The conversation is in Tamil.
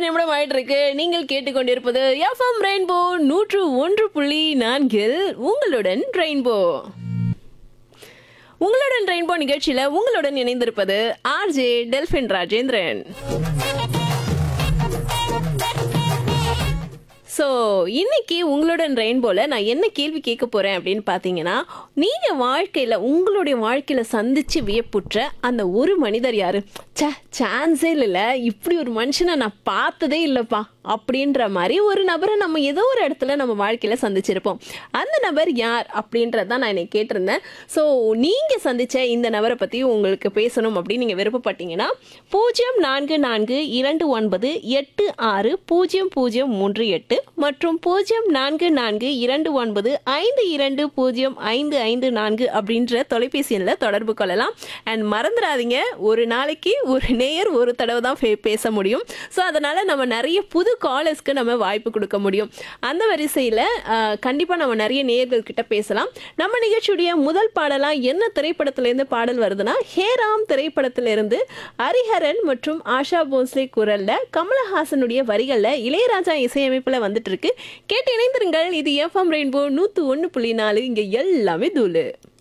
நிமிடம் ஆயிட்டு இருக்கு நீங்கள் கேட்டுக்கொண்டிருப்பது எஃப்எம் ரெயின்போ நூற்று ஒன்று புள்ளி நான்கில் உங்களுடன் ரெயின்போ உங்களுடன் ரெயின்போ நிகழ்ச்சியில உங்களுடன் இணைந்திருப்பது ஆர்ஜே டெல்பின் ராஜேந்திரன் ஸோ இன்னைக்கு உங்களுடன் ரெயின்போல நான் என்ன கேள்வி கேட்க போறேன் அப்படின்னு பார்த்தீங்கன்னா நீங்க வாழ்க்கையில உங்களுடைய வாழ்க்கையில சந்திச்சு வியப்புற்ற அந்த ஒரு மனிதர் யாரு ச்சே சான்ஸே இல்லைல்ல இப்படி ஒரு மனுஷனை நான் பார்த்ததே இல்லைப்பா அப்படின்ற மாதிரி ஒரு நபரை நம்ம ஏதோ ஒரு இடத்துல நம்ம வாழ்க்கையில சந்திச்சிருப்போம் அந்த நபர் யார் அப்படின்றத நான் இன்னைக்கு கேட்டிருந்தேன் ஸோ நீங்க சந்திச்ச இந்த நபரை பத்தி உங்களுக்கு பேசணும் அப்படின்னு நீங்க விருப்பப்பட்டீங்கன்னா பூஜ்ஜியம் நான்கு நான்கு இரண்டு ஒன்பது எட்டு ஆறு பூஜ்ஜியம் பூஜ்ஜியம் மூன்று எட்டு மற்றும் பூஜ்ஜியம் நான்கு நான்கு இரண்டு ஒன்பது ஐந்து இரண்டு பூஜ்ஜியம் ஐந்து ஐந்து நான்கு அப்படின்ற தொலைபேசி எண்ணில் தொடர்பு கொள்ளலாம் அண்ட் மறந்துடாதீங்க ஒரு நாளைக்கு ஒரு நேயர் ஒரு தடவை தான் பே- பேச முடியும் ஸோ அதனால நம்ம நிறைய புது காலர்ஸ்க்கு நம்ம வாய்ப்பு கொடுக்க முடியும் அந்த வரிசையில் கண்டிப்பாக நம்ம நிறைய நேயர்கள் கிட்ட பேசலாம் நம்ம நிகழ்ச்சியுடைய முதல் பாடலாக என்ன திரைப்படத்திலேருந்து பாடல் வருதுன்னா ஹேராம் திரைப்படத்திலிருந்து ஹரிஹரன் மற்றும் ஆஷா போஸ்லே குரல்ல கமலஹாசனுடைய வரிகளில் இளையராஜா இசையமைப்பில் வந்துட்டு இருக்கு கேட்டு இணைந்திருங்கள் இது எஃப்எம் ரெயின்போ நூற்று ஒன்று புள்ளி நாலு இங்கே எல்லாமே தூளு